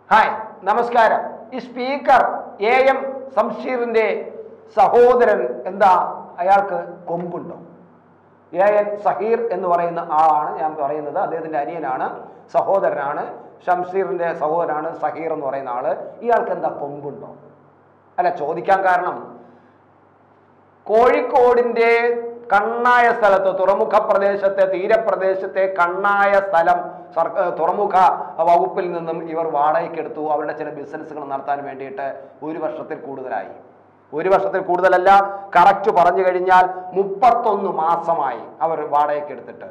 Hi നമസ്കാരം ഈ speaker A M സംഷീറിന്റെ സഹോദരൻ എന്താ അയാൾക്ക് കൊമ്പുണ്ടോ എ എൻ സഹീർ എന്ന് പറയുന്ന ആളാണ് ഞാൻ പറയുന്നത് അദ്ദേഹത്തിന്റെ അനിയനാണ് സഹോദരനാണ് ഷംഷീറിന്റെ സഹോദരനാണ് സഹീർ എന്ന് പറയുന്ന ആള് ഇയാൾക്ക് എന്താ കൊമ്പുണ്ടോ അല്ല ചോദിക്കാൻ കാരണം കോഴിക്കോടിന്റെ കണ്ണായ സ്ഥലത്ത് തുറമുഖ പ്രദേശത്തെ തീരപ്രദേശത്തെ കണ്ണായ സ്ഥലം സർക്ക തുറമുഖ വകുപ്പിൽ നിന്നും ഇവർ വാടകയ്ക്കെടുത്തു അവരുടെ ചില ബിസിനസ്സുകൾ നടത്താൻ വേണ്ടിയിട്ട് ഒരു വർഷത്തിൽ കൂടുതലായി ഒരു വർഷത്തിൽ കൂടുതലല്ല കറക്റ്റ് പറഞ്ഞു കഴിഞ്ഞാൽ മുപ്പത്തൊന്ന് മാസമായി അവർ വാടകയ്ക്കെടുത്തിട്ട്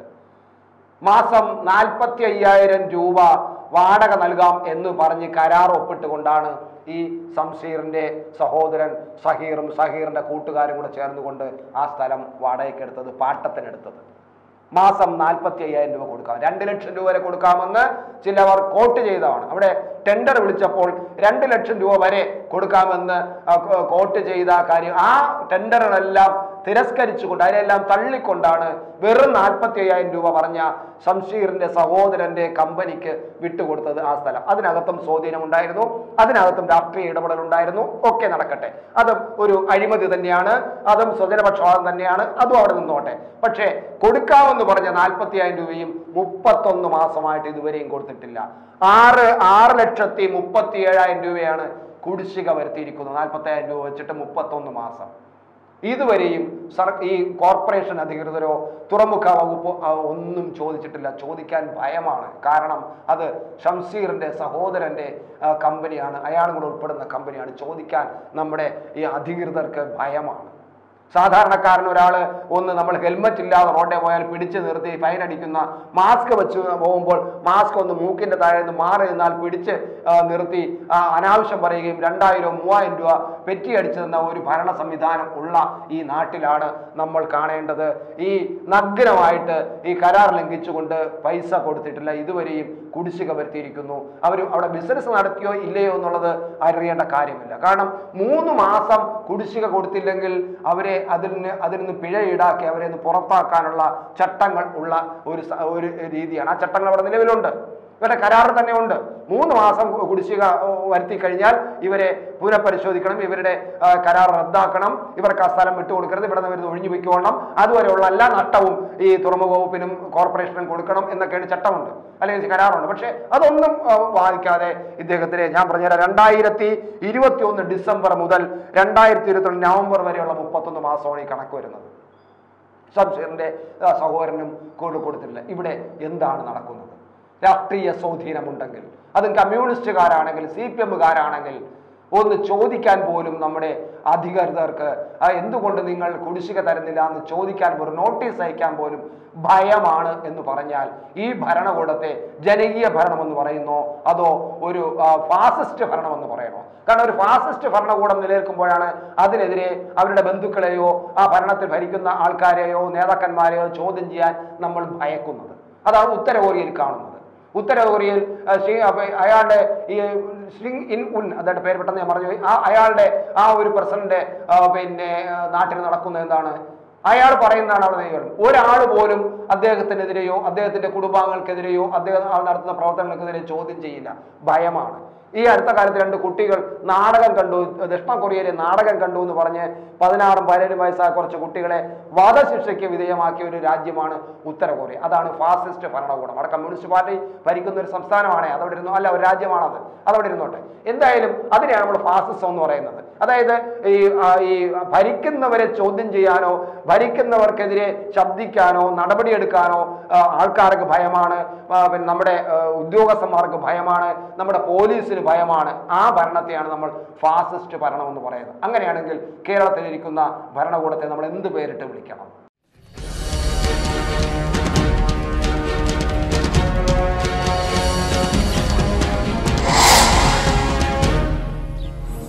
മാസം നാൽപ്പത്തി അയ്യായിരം രൂപ വാടക നൽകാം എന്ന് പറഞ്ഞ് കരാർ ഒപ്പിട്ടുകൊണ്ടാണ് ഈ സംഷീറിന്റെ സഹോദരൻ സഹീറും സഹീറിന്റെ കൂട്ടുകാരും കൂടെ ചേർന്നുകൊണ്ട് ആ സ്ഥലം വാടകയ്ക്കെടുത്തത് പാട്ടത്തിനെടുത്തത് മാസം നാൽപ്പത്തി അയ്യായിരം രൂപ കൊടുക്കാം രണ്ട് ലക്ഷം രൂപ വരെ കൊടുക്കാമെന്ന് ചിലവർ കോട്ട് ചെയ്തതാണ് അവിടെ ടെൻഡർ വിളിച്ചപ്പോൾ രണ്ട് ലക്ഷം രൂപ വരെ കൊടുക്കാമെന്ന് ആ, കോ- കോട്ട് ചെയ്ത കാര്യം ആ ടെൻഡറുകളെല്ലാം തിരസ്കരിച്ചുകൊണ്ട് അതിനെല്ലാം തള്ളിക്കൊണ്ടാണ് വെറും നാൽപ്പത്തി അയ്യായിരം രൂപ പറഞ്ഞ ശംഷീറിന്റെ സഹോദരന്റെ കമ്പനിക്ക് വിട്ടുകൊടുത്തത് ആ സ്ഥലം അതിനകത്തും സ്വാധീനം ഉണ്ടായിരുന്നു അതിനകത്തും രാഷ്ട്രീയ ഇടപെടൽ ഉണ്ടായിരുന്നു ഒക്കെ നടക്കട്ടെ അതും ഒരു അഴിമതി തന്നെയാണ് അതും സ്വജനപക്ഷപാതം തന്നെയാണ് അതും അവിടെ നിന്നോട്ടെ പക്ഷേ കൊടുക്കാമെന്ന് പറഞ്ഞ നാൽപ്പത്തി ആയിരം രൂപയും മുപ്പത്തൊന്ന് മാസമായിട്ട് ഇതുവരെയും കൊടുത്തിട്ടില്ല ആറ് ആറ് ലക്ഷത്തി മുപ്പത്തി ഏഴായിരം രൂപയാണ് കുടിശ്ശിക വരുത്തിയിരിക്കുന്നത് നാൽപ്പത്തി രൂപ വെച്ചിട്ട് മുപ്പത്തൊന്ന് മാസം ഇതുവരെയും സർ ഈ കോർപ്പറേഷൻ അധികൃതരോ തുറമുഖ വകുപ്പോ ആ, ഒന്നും ചോദിച്ചിട്ടില്ല ചോദിക്കാൻ ഭയമാണ് കാരണം അത് ഷംസീറിന്റെ സഹോദരന്റെ ആ, കമ്പനിയാണ് അയാളും കൂടെ ഉൾപ്പെടുന്ന കമ്പനിയാണ് ചോദിക്കാൻ നമ്മുടെ ഈ അധികൃതർക്ക് ഭയമാണ് സാധാരണക്കാരൻ ഒരാൾ ഒന്ന് നമ്മൾ ഹെൽമറ്റ് ഇല്ലാതെ റോഡേ പോയാൽ പിടിച്ചു നിർത്തി ഫൈൻ അടിക്കുന്ന മാസ്ക് വെച്ച് പോകുമ്പോൾ മാസ്ക് ഒന്ന് മൂക്കിന്റെ താഴെ നിന്ന് മാറി നിന്നാൽ പിടിച്ച് ആ, നിർത്തി ആ, അനാവശ്യം പറയുകയും രണ്ടായിരം മൂവായിരം രൂപ പെറ്റി അടിച്ചു തന്ന ഒരു ഭരണ സംവിധാനം ഉള്ള ഈ നാട്ടിലാണ് നമ്മൾ കാണേണ്ടത് ഈ നഗ്നമായിട്ട് ഈ കരാർ ലംഘിച്ചുകൊണ്ട് പൈസ കൊടുത്തിട്ടില്ല ഇതുവരെയും കുടിശ്ശിക വരുത്തിയിരിക്കുന്നു അവർ അവിടെ ബിസിനസ് നടത്തിയോ ഇല്ലയോ എന്നുള്ളത് അറിയേണ്ട കാര്യമില്ല കാരണം മൂന്ന് മാസം കുടിശ്ശിക കൊടുത്തില്ലെങ്കിൽ അവരെ അതിന് അതിൽ നിന്ന് പിഴ ഈടാക്കി അവരെ ഒന്ന് പുറത്താക്കാനുള്ള ചട്ടങ്ങൾ ഉള്ള ഒരു സ- ഒരു രീതിയാണ് ആ ചട്ടങ്ങൾ അവിടെ നിലവിലുണ്ട് ഇവരുടെ കരാർ തന്നെ ഉണ്ട് മൂന്ന് മാസം കുടിശ്ശിക ഏർ, വരുത്തി കഴിഞ്ഞാൽ ഇവരെ പുനഃപരിശോധിക്കണം ഇവരുടെ ആ, കരാർ റദ്ദാക്കണം ഇവർക്ക് ആ സ്ഥലം വിട്ടുകൊടുക്കരുത് ഇവിടെ നിന്ന് ഇവർ ഒഴിഞ്ഞു പൊയ്ക്കോളണം അതുവരെയുള്ള എല്ലാ നഷ്ടവും ഈ തുറമുഖ വകുപ്പിനും കോർപ്പറേഷനും കൊടുക്കണം എന്നൊക്കെയാണ് ചട്ടമുണ്ട് അല്ലെങ്കിൽ കരാറുണ്ട് പക്ഷേ അതൊന്നും ആ, ബാധിക്കാതെ ഇദ്ദേഹത്തിന് ഞാൻ പറഞ്ഞുതരാം രണ്ടായിരത്തി ഇരുപത്തി ഒന്ന് ഡിസംബർ മുതൽ രണ്ടായിരത്തി ഇരുപത്തി നവംബർ വരെയുള്ള മുപ്പത്തൊന്ന് മാസമാണ് ഈ കണക്ക് വരുന്നത് ശംഷീറിന്റെ ആ, സഹോദരനും കൂടെ കൊടുത്തിട്ടില്ല ഇവിടെ എന്താണ് നടക്കുന്നത് രാഷ്ട്രീയ സ്വാധീനമുണ്ടെങ്കിൽ അതും കമ്മ്യൂണിസ്റ്റുകാരാണെങ്കിൽ സി പി എമ്മുകാരാണെങ്കിൽ ഒന്ന് ചോദിക്കാൻ പോലും നമ്മുടെ അധികൃതർക്ക് ആ, എന്തുകൊണ്ട് നിങ്ങൾ കുടിശ്ശിക തരുന്നില്ല എന്ന് ചോദിക്കാൻ പോലും നോട്ടീസ് അയക്കാൻ പോലും ഭയമാണ് എന്ന് പറഞ്ഞാൽ ഈ ഭരണകൂടത്തെ ജനകീയ ഭരണം എന്ന് പറയുന്നോ അതോ ഒരു ആ, ഫാസിസ്റ്റ് ഭരണം എന്ന് പറയണോ കാരണം ഒരു ഫാസിസ്റ്റ് ഭരണകൂടം നിലനിൽക്കുമ്പോഴാണ് അതിനെതിരെ അവരുടെ ബന്ധുക്കളെയോ ആ ഭരണത്തിൽ ഭരിക്കുന്ന ആൾക്കാരെയോ നേതാക്കന്മാരെയോ ചോദ്യം ചെയ്യാൻ നമ്മൾ ഭയക്കുന്നത് അതാണ് ഉത്തര കൊറിയയിൽ കാണുന്നത് ഉത്തര കൊറിയയിൽ ആ, ഷി- അപ്പൊ അയാളുടെ ഈ ഷിങ് ഇൻ ഉൻ അതായത് പേര് പെട്ടെന്ന് ഞാൻ പറഞ്ഞു പോയി. ആ അയാളുടെ ആ ഒരു പ്രസിഡന്റ് ആ, പിന്നെ ആ, നാട്ടിൽ നടക്കുന്നത് എന്താണ് അയാൾ പറയുന്നതാണ് അവിടെ ദൈവം ഒരാൾ പോലും അദ്ദേഹത്തിനെതിരെയോ അദ്ദേഹത്തിന്റെ കുടുംബാംഗങ്ങൾക്കെതിരെയോ അദ്ദേഹം ആ നടത്തുന്ന പ്രവർത്തനങ്ങൾക്കെതിരെ ചോദ്യം ചെയ്യില്ല ഭയമാണ് ഈ അടുത്ത കാലത്ത് രണ്ട് കുട്ടികൾ നാടകം കണ്ടു ദക്ഷിണ കൊറിയയിലെ നാടകം കണ്ടു എന്ന് പറഞ്ഞ് പതിനാറും പതിനേഴും വയസ്സായ കുറച്ച് കുട്ടികളെ വധശിക്ഷയ്ക്ക് വിധേയമാക്കിയ ഒരു രാജ്യമാണ് ഉത്തര കൊറിയ അതാണ് ഫാസിസ്റ്റ് ഭരണകൂടം അവിടെ കമ്മ്യൂണിസ്റ്റ് പാർട്ടി ഭരിക്കുന്ന ഒരു സംസ്ഥാനമാണ് അതവിടെ ഇരുന്നു അല്ല ഒരു രാജ്യമാണത് അതവിടെ ഇരുന്നോട്ടെ എന്തായാലും അതിനെയാണ് നമ്മൾ ഫാസിസം എന്ന് പറയുന്നത് അതായത് ഈ ആ, ഈ ഭരിക്കുന്നവരെ ചോദ്യം ചെയ്യാനോ ഭരിക്കുന്നവർക്കെതിരെ ശബ്ദിക്കാനോ നടപടിയെടുക്കാനോ ആ, ആൾക്കാർക്ക് ഭയമാണ് ആ, പിന്നെ നമ്മുടെ ആ, ഉദ്യോഗസ്ഥന്മാർക്ക് ഭയമാണ് നമ്മുടെ പോലീസിന് ഭയമാണ് ആ ഭരണത്തെയാണ് നമ്മൾ ഫാസിസ്റ്റ് ഭരണം എന്ന് പറയുന്നത് അങ്ങനെയാണെങ്കിൽ കേരളത്തിലിരിക്കുന്ന ഭരണകൂടത്തെ നമ്മൾ എന്ത് പേരിട്ട് വിളിക്കണം